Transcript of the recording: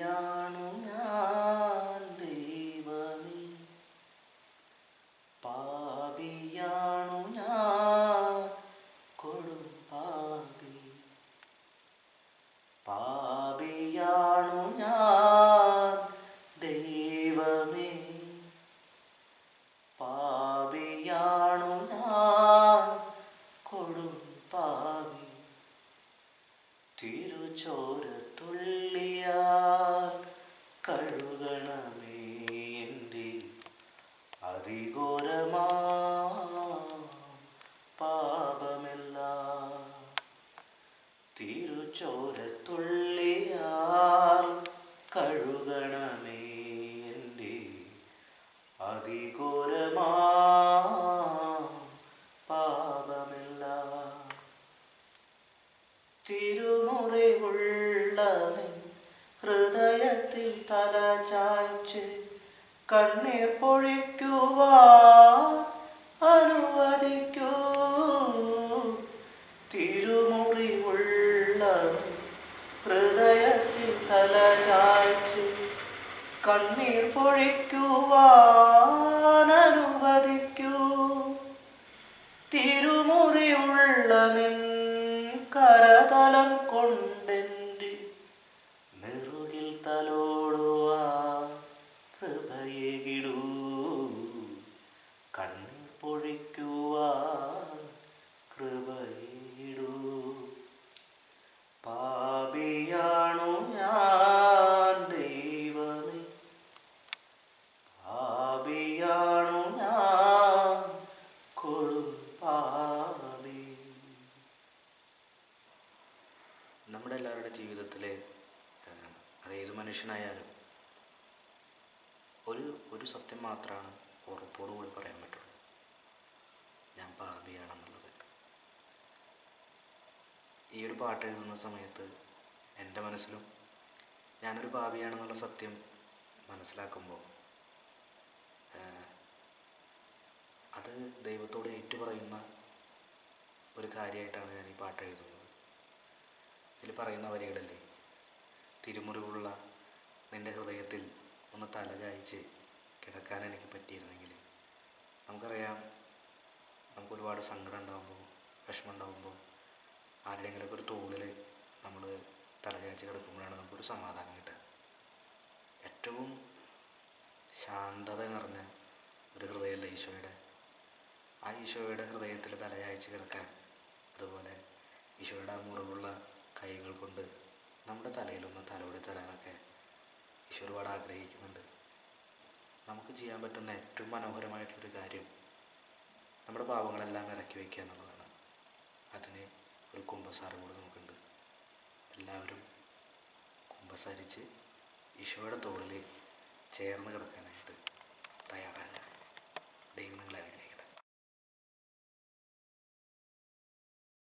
പാപിയാണു ഞാൻ ദൈവമേ പാപിയാണു ഞാൻ കൊടും പാപി പാപിയാണു ഞാൻ ദൈവമേ പാപിയാണു ഞാൻ കൊടും പാപി തിരുചോരത്തുള്ളിയാൽ കഴുകണമേ എൻ്റെ അതിഘോരമാ പാപമെല്ലാം തിരുചോരത്തുള്ളിയാൽ കഴുകണമേ എൻ്റെ അതിഘോരമാ പാപമെല്ലാം തിരുമുറിവുള്ളവൻ ഹൃദയത്തിൽ തല ചായ്ച്ച് കണ്ണീർ പൊഴിക്കുവാൻ അനുവദിക്കൂ തിരുമുറിവുള്ളവൻ ഹൃദയത്തിൽ തല ചായ്ച്ച് കണ്ണീർ പൊഴിക്കുവാൻ അനുവദിക്കൂ തിരുമുറിയുള്ള നിൻ കരതലം കൊണ്ടെൻ്റെ നെറുകിൽ തലോടുവാൻ കൃപയേകിടൂ കണ്ണീർ പൊഴിക്കുവാൻ കൃപയേകിടൂ പാപിയാണു ഞാൻ ദൈവമേ പാപിയാണു ഞാൻ കൊടും പാപി നമ്മുടെ എല്ലാവരുടെ ജീവിതത്തിൽ അതേത് മനുഷ്യനായാലും ഒരു ഒരു സത്യം മാത്രമാണ് ഉറപ്പോടുകൂടി പറയാൻ പറ്റുള്ളൂ ഞാൻ പാപിയാണെന്നുള്ളത് ഈ ഒരു പാട്ട് എഴുതുന്ന സമയത്ത് എൻ്റെ മനസ്സിലും ഞാനൊരു പാപിയാണെന്നുള്ള സത്യം മനസ്സിലാക്കുമ്പോൾ ഏഹ്, അത് ദൈവത്തോട് ഏറ്റുപറയുന്ന ഒരു കാര്യമായിട്ടാണ് ഞാൻ ഈ പാട്ട് എഴുതുന്നത് ഇതിൽ പറയുന്ന വരികളല്ലേ തിരുമുറിവുള്ള നിൻ്റെ ഹൃദയത്തിൽ ഒന്ന് തല ചായ്ച്ച് കിടക്കാൻ എനിക്ക് പറ്റിയിരുന്നെങ്കിൽ നമുക്കറിയാം നമുക്ക് ഒരുപാട് സങ്കടം ഉണ്ടാകുമ്പോൾ വിഷമം ഉണ്ടാകുമ്പോൾ ആരുടെയെങ്കിലുമൊക്കെ ഒരു തോളിൽ നമ്മൾ തല ചായ്ച്ച് കിടക്കുമ്പോഴാണ് നമുക്കൊരു സമാധാനം കിട്ടുക ഏറ്റവും ശാന്തത നിറഞ്ഞ ഒരു ഹൃദയമല്ല ഈശോയുടെ ആ ഈശോയുടെ ഹൃദയത്തിൽ തലയാഴ്ച കിടക്കാൻ അതുപോലെ ഈശോയുടെ ആ മുറിവുള്ള കൈകൾ കൊണ്ട് നമ്മുടെ തലയിലൊന്ന് തലോടി തരാനൊക്കെ ഈശോ ഒരുപാട് ആഗ്രഹിക്കുന്നുണ്ട് നമുക്ക് ചെയ്യാൻ പറ്റുന്ന ഏറ്റവും മനോഹരമായിട്ടുള്ളൊരു കാര്യം നമ്മുടെ പാവങ്ങളെല്ലാം ഇറക്കി വയ്ക്കുക എന്നുള്ളതാണ് അതിന് ഒരു കുംഭസാരം കൂടെ നമുക്കുണ്ട് എല്ലാവരും കുംഭസാരിച്ച് ഈശോയുടെ തോളിൽ ചേർന്ന് കിടക്കാനായിട്ട് തയ്യാറാകുക ദൈവം നിങ്ങളെ